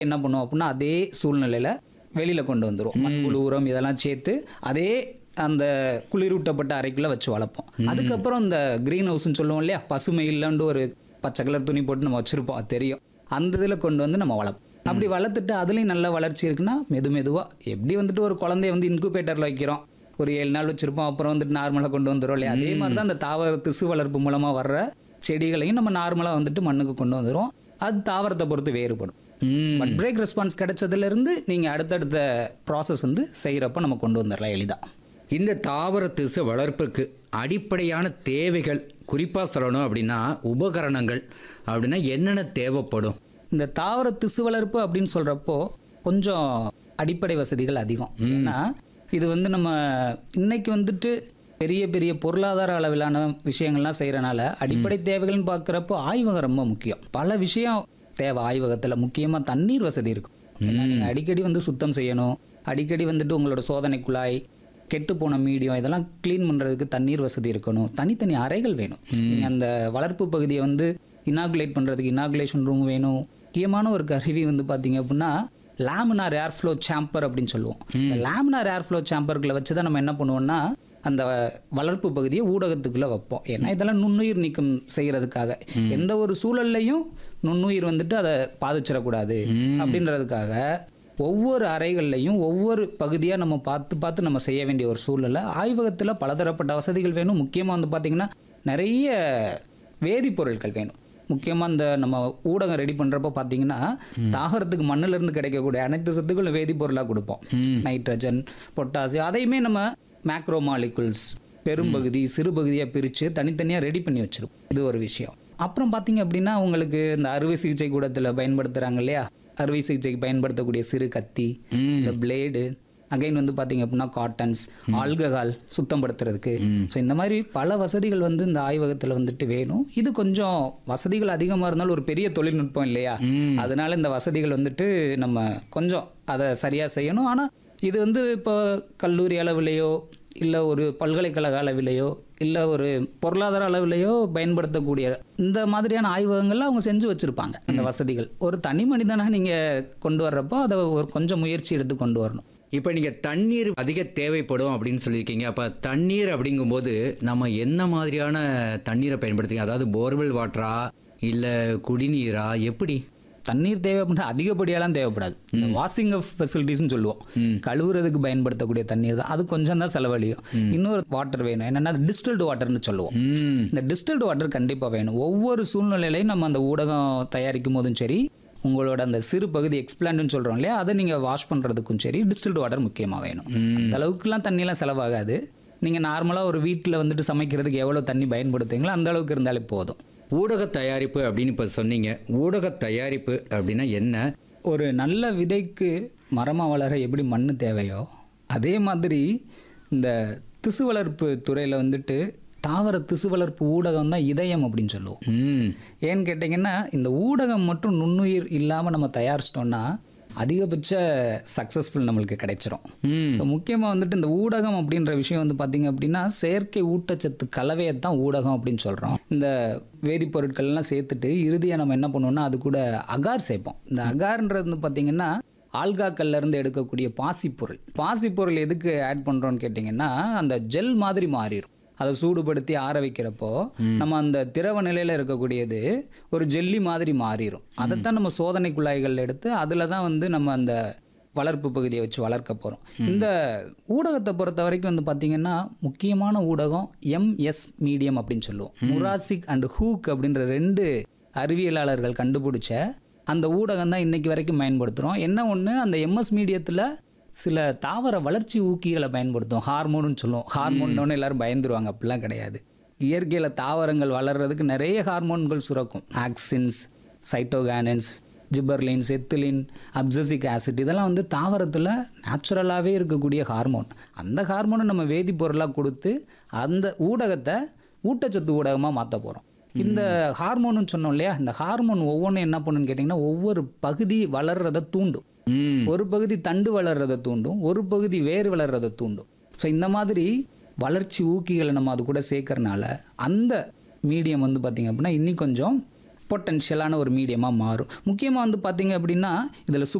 என்ன பண்ணுவோம் அப்படின்னா அதே சூழ்நிலையில் வெளியில் கொண்டு வந்துரும் மண்புழு உரம் இதெல்லாம் சேர்த்து அதே அந்த குளிரூட்டப்பட்ட அறைக்குள்ள வச்சு வளர்ப்போம் அதுக்கப்புறம் இந்த க்ரீன் ஹவுஸ்னு சொல்லுவோம் இல்லையா பசுமை இல்லைன்னு ஒரு பச்சை கலர் துணி போட்டு நம்ம வச்சிருப்போம் அது தெரியும் அந்த இதில் கொண்டு வந்து நம்ம வளர்ப்போம் அப்படி வளர்த்துட்டு அதுலேயும் நல்ல வளர்ச்சி இருக்குன்னா மெது மெதுவாக எப்படி வந்துட்டு ஒரு குழந்தைய வந்து இன்குபேட்டரில் வைக்கிறோம் ஒரு ஏழு நாள் வச்சிருப்போம் அப்புறம் வந்துட்டு நார்மலாக கொண்டு வந்துடும் இல்லையா அதே மாதிரி தான் அந்த தாவர திசு வளர்ப்பு மூலமாக வர்ற செடிகளையும் நம்ம நார்மலாக வந்துட்டு மண்ணுக்கு கொண்டு வந்துடும் அது தாவரத்தை பொறுத்து வேறுபடும் ம் பட் பிரேக் ரெஸ்பான்ஸ் கிடைச்சதுலேருந்து நீங்கள் அடுத்தடுத்த ப்ராசஸ் வந்து செய்கிறப்ப நம்ம கொண்டு வந்துடலாம் எளிதாக இந்த தாவர திசு வளர்ப்புக்கு அடிப்படையான தேவைகள் குறிப்பாக சொல்லணும் அப்படின்னா உபகரணங்கள் அப்படின்னா என்னென்ன தேவைப்படும் இந்த தாவர திசு வளர்ப்பு அப்படின்னு சொல்கிறப்போ கொஞ்சம் அடிப்படை வசதிகள் அதிகம் ஏன்னா இது வந்து நம்ம இன்னைக்கு வந்துட்டு பெரிய பெரிய பொருளாதார அளவிலான விஷயங்கள்லாம் செய்கிறனால அடிப்படை தேவைகள்னு பார்க்குறப்போ ஆய்வகம் ரொம்ப முக்கியம் பல விஷயம் தேவை ஆய்வகத்தில் முக்கியமாக தண்ணீர் வசதி இருக்கும் ஏன்னா நீங்க அடிக்கடி வந்து சுத்தம் செய்யணும் அடிக்கடி வந்துட்டு உங்களோட சோதனை குழாய் கெட்டு போன மீடியம் இதெல்லாம் க்ளீன் பண்ணுறதுக்கு தண்ணீர் வசதி இருக்கணும் தனித்தனி அறைகள் வேணும் நீங்கள் அந்த வளர்ப்பு பகுதியை வந்து இனாகுலேட் பண்ணுறதுக்கு இனாகுலேஷன் ரூம் வேணும் முக்கியமான ஒரு கருவி வந்து பார்த்தீங்க அப்படின்னா லேமினார் ஏர்ஃப்ளோ சாம்பர் அப்படின்னு சொல்லுவோம் இந்த லேமினார் ஏர்ஃப்ளோ சாம்பர்களை வச்சு தான் நம்ம என்ன பண்ணுவோம்னா அந்த வளர்ப்பு பகுதியை ஊடகத்துக்குள்ளே வைப்போம் ஏன்னா இதெல்லாம் நுண்ணுயிர் நீக்கம் செய்கிறதுக்காக எந்த ஒரு சூழல்லையும் நுண்ணுயிர் வந்துட்டு அதை பாதிச்சிடக்கூடாது அப்படின்றதுக்காக ஒவ்வொரு அறைகள்லையும் ஒவ்வொரு பகுதியாக நம்ம பார்த்து பார்த்து நம்ம செய்ய வேண்டிய ஒரு சூழ்நிலை ஆய்வகத்தில் பலதரப்பட்ட வசதிகள் வேணும் முக்கியமாக வந்து பார்த்திங்கன்னா நிறைய வேதிப்பொருட்கள் வேணும் முக்கியமாக இந்த நம்ம ஊடகம் ரெடி பண்ணுறப்ப பார்த்தீங்கன்னா தாவரத்துக்கு மண்ணுல இருந்து கிடைக்கக்கூடிய அனைத்து சத்துக்களும் வேதிப்பொருளாக கொடுப்போம் நைட்ரஜன் பொட்டாசியம் அதையுமே நம்ம மேக்ரோ மாலிகுல்ஸ் பெரும்பகுதி சிறு பகுதியாக பிரித்து தனித்தனியாக ரெடி பண்ணி வச்சிருப்போம் இது ஒரு விஷயம் அப்புறம் பார்த்தீங்க அப்படின்னா உங்களுக்கு இந்த அறுவை சிகிச்சை கூடத்தில் பயன்படுத்துகிறாங்க இல்லையா அறுவை சிகிச்சைக்கு பயன்படுத்தக்கூடிய சிறு கத்தி இந்த பிளேடு அகைன் வந்து பார்த்தீங்க அப்படின்னா காட்டன்ஸ் ஆல்கஹால் சுத்தப்படுத்துறதுக்கு ஸோ இந்த மாதிரி பல வசதிகள் வந்து இந்த ஆய்வகத்தில் வந்துட்டு வேணும் இது கொஞ்சம் வசதிகள் அதிகமாக இருந்தாலும் ஒரு பெரிய தொழில்நுட்பம் இல்லையா அதனால இந்த வசதிகள் வந்துட்டு நம்ம கொஞ்சம் அதை சரியாக செய்யணும் ஆனால் இது வந்து இப்போ கல்லூரி அளவிலேயோ இல்லை ஒரு பல்கலைக்கழக அளவிலேயோ இல்லை ஒரு பொருளாதார அளவிலேயோ பயன்படுத்தக்கூடிய இந்த மாதிரியான ஆய்வகங்கள்ல அவங்க செஞ்சு வச்சுருப்பாங்க அந்த வசதிகள் ஒரு தனி மனிதனாக நீங்கள் கொண்டு வர்றப்போ அதை ஒரு கொஞ்சம் முயற்சி எடுத்து கொண்டு வரணும் இப்போ நீங்கள் தண்ணீர் அதிக தேவைப்படும் அப்படின்னு சொல்லியிருக்கீங்க அப்போ தண்ணீர் அப்படிங்கும்போது நம்ம என்ன மாதிரியான தண்ணீரை பயன்படுத்துறீங்க அதாவது போர்வெல் வாட்டரா இல்லை குடிநீரா எப்படி தண்ணீர் தேவை அப்படின்னா அதிகப்படியாலாம் தேவைப்படாது இந்த வாஷிங் ஆஃப் ஃபெசிலிட்டிஸ்னு சொல்லுவோம் கழுவுறதுக்கு பயன்படுத்தக்கூடிய தண்ணீர் தான் அது கொஞ்சம் தான் செலவழியும் இன்னொரு வாட்டர் வேணும் என்னன்னா டிஸ்டில்டு வாட்டர்னு சொல்லுவோம் ம் இந்த டிஸ்டில்டு வாட்டர் கண்டிப்பாக வேணும் ஒவ்வொரு சூழ்நிலையிலையும் நம்ம அந்த ஊடகம் தயாரிக்கும் போதும் சரி உங்களோட அந்த சிறு பகுதி எக்ஸ்பிளான்ட்னு சொல்கிறோம் இல்லையா அதை நீங்கள் வாஷ் பண்ணுறதுக்கும் சரி டிஸ்டில்டு வாட்டர் முக்கியமாக வேணும் அந்த அளவுக்குலாம் தண்ணியெலாம் செலவாகாது நீங்கள் நார்மலாக ஒரு வீட்டில் வந்துட்டு சமைக்கிறதுக்கு எவ்வளோ தண்ணி பயன்படுத்துங்களோ அந்த அளவுக்கு இருந்தாலே போதும் ஊடக தயாரிப்பு அப்படின்னு இப்போ சொன்னீங்க ஊடக தயாரிப்பு அப்படின்னா என்ன ஒரு நல்ல விதைக்கு மரமாக வளர எப்படி மண் தேவையோ அதே மாதிரி இந்த திசு வளர்ப்பு துறையில் வந்துட்டு தாவர திசு வளர்ப்பு ஊடகம் தான் இதயம் அப்படின்னு சொல்லுவோம் ம் ஏன்னு கேட்டிங்கன்னா இந்த ஊடகம் மட்டும் நுண்ணுயிர் இல்லாமல் நம்ம தயாரிச்சிட்டோம்னா அதிகபட்ச சக்ஸஸ்ஃபுல் நம்மளுக்கு கிடைச்சிரும் ம் ஸோ முக்கியமாக வந்துட்டு இந்த ஊடகம் அப்படின்ற விஷயம் வந்து பார்த்தீங்க அப்படின்னா செயற்கை ஊட்டச்சத்து கலவையை தான் ஊடகம் அப்படின்னு சொல்கிறோம் இந்த வேதிப்பொருட்கள்லாம் சேர்த்துட்டு இறுதியாக நம்ம என்ன பண்ணுவோம்னா அது கூட அகார் சேர்ப்போம் இந்த அகார்ன்றது வந்து பார்த்தீங்கன்னா ஆல்காக்கள்ல இருந்து எடுக்கக்கூடிய பாசிப்பொருள் பாசிப்பொருள் எதுக்கு ஆட் பண்ணுறோன்னு கேட்டிங்கன்னா அந்த ஜெல் மாதிரி மாறிடும் அதை சூடுபடுத்தி ஆற வைக்கிறப்போ நம்ம அந்த திரவ நிலையில் இருக்கக்கூடியது ஒரு ஜெல்லி மாதிரி மாறிடும் அதைத்தான் நம்ம சோதனை குழாய்கள் எடுத்து அதில் தான் வந்து நம்ம அந்த வளர்ப்பு பகுதியை வச்சு வளர்க்க போகிறோம் இந்த ஊடகத்தை பொறுத்த வரைக்கும் வந்து பார்த்திங்கன்னா முக்கியமான ஊடகம் எம்எஸ் மீடியம் அப்படின்னு சொல்லுவோம் முராசிக் அண்ட் ஹூக் அப்படின்ற ரெண்டு அறிவியலாளர்கள் கண்டுபிடிச்ச அந்த ஊடகம் தான் இன்னைக்கு வரைக்கும் பயன்படுத்துகிறோம் என்ன ஒன்று அந்த எம்எஸ் மீடியத்தில் சில தாவர வளர்ச்சி ஊக்கிகளை பயன்படுத்தும் ஹார்மோன்னு சொல்லுவோம் ஹார்மோன்னு எல்லாரும் பயந்துருவாங்க அப்படிலாம் கிடையாது இயற்கையில் தாவரங்கள் வளர்றதுக்கு நிறைய ஹார்மோன்கள் சுரக்கும் auxins cytokinins gibberellin ethylene abscisic acid இதெல்லாம் வந்து தாவரத்தில் நேச்சுரலாகவே இருக்கக்கூடிய ஹார்மோன் அந்த ஹார்மோனை நம்ம வேதிப்பொருளாக கொடுத்து அந்த ஊடகத்தை ஊட்டச்சத்து ஊடகமாக மாற்ற போகிறோம் இந்த ஹார்மோன்னு சொன்னோம் இல்லையா இந்த ஹார்மோன் ஒவ்வொன்றும் என்ன பண்ணுன்னு கேட்டிங்கன்னா ஒவ்வொரு பகுதி வளர்றதை தூண்டும் ம் ஒரு பகுதி தண்டு வளர்றதை தூண்டும் ஒரு பகுதி வேர் வளர்றதை தூண்டும் ஸோ இந்த மாதிரி வளர்ச்சி ஊக்கிகளை நம்ம அது கூட சேர்க்கறனால அந்த மீடியம் வந்து பார்த்திங்க அப்படின்னா இன்னி கொஞ்சம் பொட்டன்ஷியலான ஒரு மீடியமாக மாறும் முக்கியமாக வந்து பார்த்தீங்க அப்படின்னா இதில்